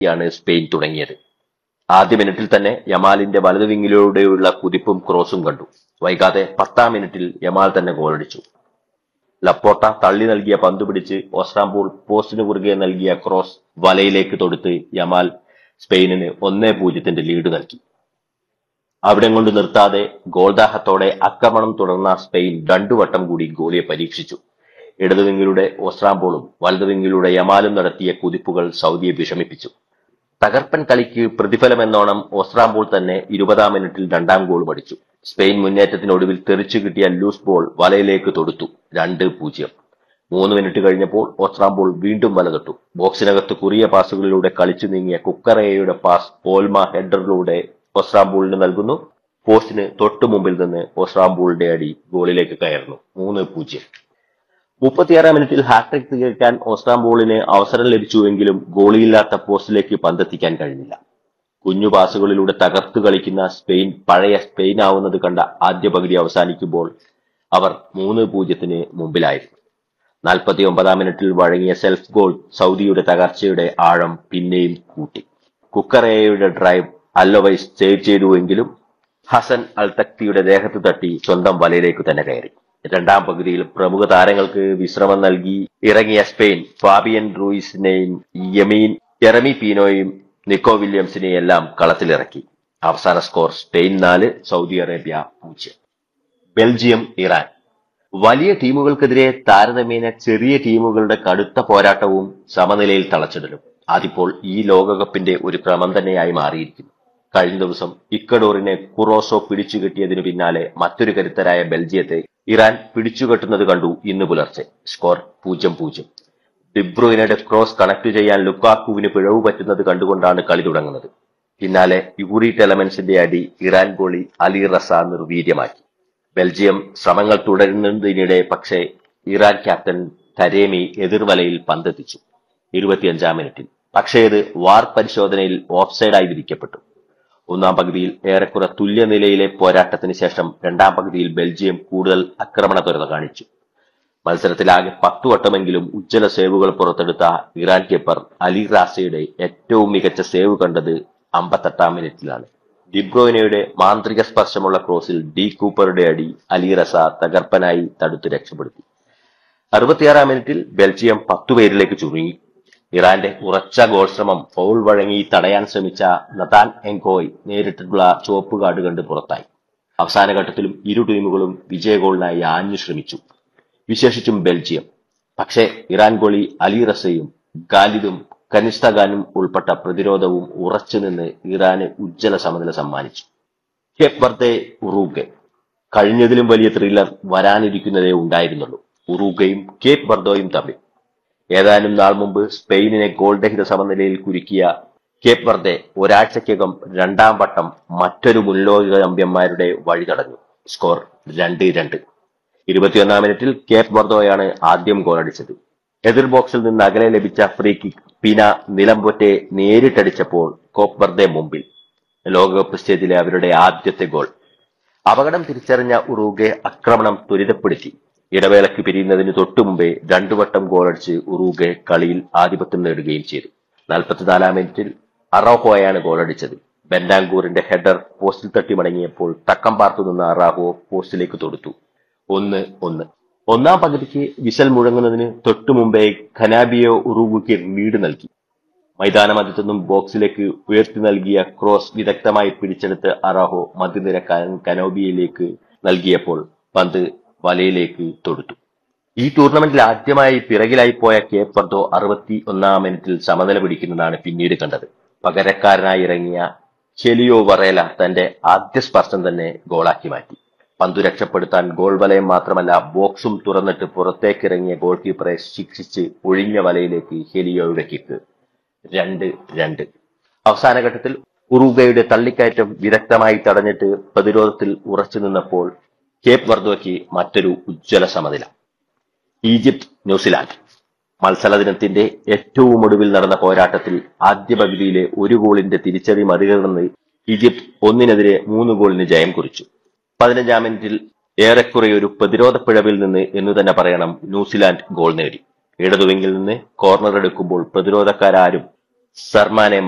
യാണ് സ്പെയിൻ തുടങ്ങിയത് ആദ്യ മിനിറ്റിൽ തന്നെ യമാലിന്റെ വലതു വിങ്ങിലൂടെയുള്ള കുതിപ്പും ക്രോസും കണ്ടു വൈകാതെ പത്താം മിനിറ്റിൽ യമാൽ തന്നെ ഗോളടിച്ചു ലപ്പോട്ട തള്ളി നൽകിയ പന്ത് പിടിച്ച് ഓസ്ട്രാംബൂൾ പോസ്റ്റിന് കുറുകെ നൽകിയ ക്രോസ് വലയിലേക്ക് തൊടുത്ത് യമാൽ സ്പെയിനിന് ഒന്നേ പൂജ്യത്തിന്റെ ലീഡ് നൽകി അവിടെ കൊണ്ട് നിർത്താതെ ഗോൾദാഹത്തോടെ ആക്രമണം തുടർന്ന സ്പെയിൻ രണ്ടു വട്ടം കൂടി ഗോളിയെ പരീക്ഷിച്ചു ഇടതുവിങ്ങിലൂടെ ഓസ്ട്രാംബോളും വലതുവിങ്ങിലൂടെ യമാലും നടത്തിയ കുതിപ്പുകൾ സൗദിയെ വിഷമിപ്പിച്ചു തകർപ്പൻ കളിക്ക് പ്രതിഫലമെന്നോണം ഓസ്ട്രാംബോൾ തന്നെ ഇരുപതാം മിനിറ്റിൽ രണ്ടാം ഗോൾ അടിച്ചു സ്പെയിൻ മുന്നേറ്റത്തിനൊടുവിൽ തെറിച്ചു കിട്ടിയ ലൂസ് ബോൾ വലയിലേക്ക് തൊടുത്തു രണ്ട് പൂജ്യം മൂന്ന് മിനിറ്റ് കഴിഞ്ഞപ്പോൾ ഓസ്ട്രാംബോൾ വീണ്ടും വല തൊട്ടു ബോക്സിനകത്ത് കുറിയ പാസുകളിലൂടെ കളിച്ചു നീങ്ങിയ കുക്കറയുടെ പാസ് ഓൽമ ഹെഡറിലൂടെ ഓസ്ട്രാംബൂളിന് നൽകുന്നു പോസ്റ്റിന് തൊട്ടു മുമ്പിൽ നിന്ന് ഓസ്ട്രാംബൂളിന്റെ അടി ഗോളിലേക്ക് കയറുന്നു മൂന്ന് പൂജ്യം മുപ്പത്തിയാറാം മിനിറ്റിൽ ഹാട്രിക് തികയ്ക്കാൻ ഓസ്ട്രാംബോളിന് അവസരം ലഭിച്ചുവെങ്കിലും ഗോളിയില്ലാത്ത പോസ്റ്റിലേക്ക് പന്തെത്തിക്കാൻ കഴിഞ്ഞില്ല കുഞ്ഞു പാസുകളിലൂടെ തകർത്തു കളിക്കുന്ന സ്പെയിൻ പഴയ സ്പെയിൻ ആവുന്നത് കണ്ട ആദ്യ പകുതി അവസാനിക്കുമ്പോൾ അവർ മൂന്ന് പൂജ്യത്തിന് മുമ്പിലായിരുന്നു നാൽപ്പത്തി ഒമ്പതാം മിനിറ്റിൽ വഴങ്ങിയ സെൽഫ് ഗോൾ സൗദിയുടെ തകർച്ചയുടെ ആഴം പിന്നെയും കൂട്ടി കുക്കറേയുടെ ഡ്രൈവ് അല്ലവൈസ് സേവ് ചെയ്തുവെങ്കിലും ഹസൻ അൽ തക്തിയുടെ ദേഹത്ത് തട്ടി സ്വന്തം വലയിലേക്ക് തന്നെ കയറി രണ്ടാം പകുതിയിൽ പ്രമുഖ താരങ്ങൾക്ക് വിശ്രമം നൽകി ഇറങ്ങിയ സ്പെയിൻ ഫാബിയൻ റൂയിസിനെയും യമീൻ എറമി പീനോയും നിക്കോ വില്യംസിനെയും എല്ലാം കളത്തിലിറക്കി അവസാന സ്കോർ സ്പെയിൻ നാല് സൗദി അറേബ്യ പൂജ്യം ബെൽജിയം ഇറാൻ വലിയ ടീമുകൾക്കെതിരെ താരതമ്യേന ചെറിയ ടീമുകളുടെ കടുത്ത പോരാട്ടവും സമനിലയിൽ തളച്ചിടലും അതിപ്പോൾ ഈ ലോകകപ്പിന്റെ ഒരു ക്രമം തന്നെയായി മാറിയിരിക്കുന്നു കഴിഞ്ഞ ദിവസം ഇക്കഡോറിനെ കുറോസോ പിടിച്ചുകെട്ടിയതിനു പിന്നാലെ മറ്റൊരു കരുത്തരായ ബെൽജിയത്തെ ഇറാൻ പിടിച്ചുകെട്ടുന്നത് കണ്ടു ഇന്ന് പുലർച്ചെ സ്കോർ പൂജ്യം പൂജ്യം ഡിബ്രൂയിനയുടെ ക്രോസ് കണക്ട് ചെയ്യാൻ ലുക്കാക്കുവിന് പിഴവ് പറ്റുന്നത് കണ്ടുകൊണ്ടാണ് കളി തുടങ്ങുന്നത് പിന്നാലെ യൂറി ടെലമെൻസിന്റെ അടി ഇറാൻ ഗോളി അലി റസ നിർവീര്യമാക്കി ബെൽജിയം ശ്രമങ്ങൾ തുടരുന്നതിനിടെ പക്ഷേ ഇറാൻ ക്യാപ്റ്റൻ തരേമി എതിർവലയിൽ പന്തെത്തിച്ചു ഇരുപത്തിയഞ്ചാം മിനിറ്റിൽ പക്ഷേ ഇത് വാർ പരിശോധനയിൽ ഓഫ്സൈഡായി വിധിക്കപ്പെട്ടു ഒന്നാം പകുതിയിൽ ഏറെക്കുറെ തുല്യ നിലയിലെ പോരാട്ടത്തിന് ശേഷം രണ്ടാം പകുതിയിൽ ബെൽജിയം കൂടുതൽ ആക്രമണത്വരത കാണിച്ചു മത്സരത്തിലാകെ പത്തു വട്ടമെങ്കിലും ഉജ്ജ്വല സേവുകൾ പുറത്തെടുത്ത ഇറാൻ കീപ്പർ അലി റാസയുടെ ഏറ്റവും മികച്ച സേവ് കണ്ടത് അമ്പത്തെട്ടാം മിനിറ്റിലാണ് ഡിബ്രോയിനയുടെ മാന്ത്രിക സ്പർശമുള്ള ക്രോസിൽ ഡി കൂപ്പറുടെ അടി അലി റസ തകർപ്പനായി തടുത്ത് രക്ഷപ്പെടുത്തി അറുപത്തിയാറാം മിനിറ്റിൽ ബെൽജിയം പത്തുപേരിലേക്ക് ചുരുങ്ങി ഇറാന്റെ ഉറച്ച ഗോൾ ശ്രമം ഫൗൾ വഴങ്ങി തടയാൻ ശ്രമിച്ച നതാൻ എങ്കോയ് നേരിട്ടുള്ള ചുവപ്പ് കാർഡ് കണ്ട് പുറത്തായി അവസാന ഘട്ടത്തിലും ഇരു ടീമുകളും വിജയ ഗോളിനായി ആഞ്ഞു ശ്രമിച്ചു വിശേഷിച്ചും ബെൽജിയം പക്ഷേ ഇറാൻ ഗോളി അലി റസയും ഖാലിദും കനിഷ്തഖാനും ഉൾപ്പെട്ട പ്രതിരോധവും ഉറച്ചുനിന്ന് ഇറാന് ഉജ്ജ്വല സമനില സമ്മാനിച്ചു കേപ്പ് വർദ്ദേ ഉറൂഗെ കഴിഞ്ഞതിലും വലിയ ത്രില്ലർ വരാനിരിക്കുന്നതേ ഉണ്ടായിരുന്നുള്ളൂ ഉറൂഗയും കേപ്പ് വർദ്ധോയും തമ്മിൽ ഏതാനും നാൾ മുമ്പ് സ്പെയിനിനെ ഗോൾരഹിത സമനിലയിൽ കുരുക്കിയ കേപ്പ് വർദ്ദേ ഒരാഴ്ചക്കകം രണ്ടാം വട്ടം മറ്റൊരു മുൻലോക ചാമ്പ്യന്മാരുടെ വഴി തടഞ്ഞു സ്കോർ രണ്ട് രണ്ട് ഇരുപത്തിയൊന്നാം മിനിറ്റിൽ കേപ്പ് വർദ്ധോയാണ് ആദ്യം ഗോളടിച്ചത് എതിർ ബോക്സിൽ നിന്ന് അകലെ ലഭിച്ച ഫ്രീ കിക്ക് പിന നിലംപൊറ്റെ നേരിട്ടടിച്ചപ്പോൾ കോപ്പ് വർദ്ദേ മുമ്പിൽ ലോകകപ്പ് സ്റ്റേജിലെ അവരുടെ ആദ്യത്തെ ഗോൾ അപകടം തിരിച്ചറിഞ്ഞ ഉറൂഗെ ആക്രമണം ത്വരിതപ്പെടുത്തി ഇടവേളയ്ക്ക് പിരിയുന്നതിന് തൊട്ടു മുമ്പേ രണ്ടു വട്ടം ഗോളടിച്ച് ഉറൂഗെ കളിയിൽ ആധിപത്യം നേടുകയും ചെയ്തു നാൽപ്പത്തിനാലാം മിനിറ്റിൽ അറോഹോയാണ് ഗോളടിച്ചത് ബെൻഡാങ്കൂറിന്റെ ഹെഡർ പോസ്റ്റിൽ തട്ടി മടങ്ങിയപ്പോൾ തക്കം പാർത്തു നിന്ന അറാഹോ പോസ്റ്റിലേക്ക് തൊടുത്തു ഒന്ന് ഒന്ന് ഒന്നാം പകുതിക്ക് വിശൽ മുഴങ്ങുന്നതിന് തൊട്ടു മുമ്പേ ഖനാബിയോ ഉറൂഗുക്ക് ലീഡ് നൽകി മൈതാനമധ്യത്തു നിന്നും ബോക്സിലേക്ക് ഉയർത്തി നൽകിയ ക്രോസ് വിദഗ്ധമായി പിടിച്ചെടുത്ത് അറാഹോ മധ്യനിര കനോബിയയിലേക്ക് നൽകിയപ്പോൾ പന്ത് വലയിലേക്ക് തൊടുത്തു ഈ ടൂർണമെന്റിൽ ആദ്യമായി പിറകിലായി പോയ കേപ്പ് വർദ്ധോ അറുപത്തി ഒന്നാം മിനിറ്റിൽ സമനില പിടിക്കുന്നതാണ് പിന്നീട് കണ്ടത് പകരക്കാരനായി ഇറങ്ങിയ ഹെലിയോ വറേല തന്റെ ആദ്യ സ്പർശം തന്നെ ഗോളാക്കി മാറ്റി പന്തു രക്ഷപ്പെടുത്താൻ ഗോൾ വലയം മാത്രമല്ല ബോക്സും തുറന്നിട്ട് പുറത്തേക്കിറങ്ങിയ ഗോൾ കീപ്പറെ ശിക്ഷിച്ച് ഒഴിഞ്ഞ വലയിലേക്ക് ഹെലിയോയുടെ കിക്ക് രണ്ട് രണ്ട് അവസാന ഘട്ടത്തിൽ ഉറുഗയുടെ തള്ളിക്കയറ്റം വിദഗ്ധമായി തടഞ്ഞിട്ട് പ്രതിരോധത്തിൽ ഉറച്ചു നിന്നപ്പോൾ കേപ്പ് വർദ്ധോയ്ക്ക് മറ്റൊരു ഉജ്ജ്വല സമനില ഈജിപ്ത് ന്യൂസിലാൻഡ് മത്സര ദിനത്തിന്റെ ഏറ്റവും ഒടുവിൽ നടന്ന പോരാട്ടത്തിൽ ആദ്യ പകുതിയിലെ ഒരു ഗോളിന്റെ തിരിച്ചടി മറികടന്ന് ഈജിപ്ത് ഒന്നിനെതിരെ മൂന്ന് ഗോളിന് ജയം കുറിച്ചു പതിനഞ്ചാം മിനിറ്റിൽ ഏറെക്കുറെ ഒരു പ്രതിരോധ പിഴവിൽ നിന്ന് എന്നു തന്നെ പറയണം ന്യൂസിലാൻഡ് ഗോൾ നേടി ഇടതുവിങ്ങിൽ നിന്ന് കോർണർ എടുക്കുമ്പോൾ പ്രതിരോധക്കാരും സർമാനെ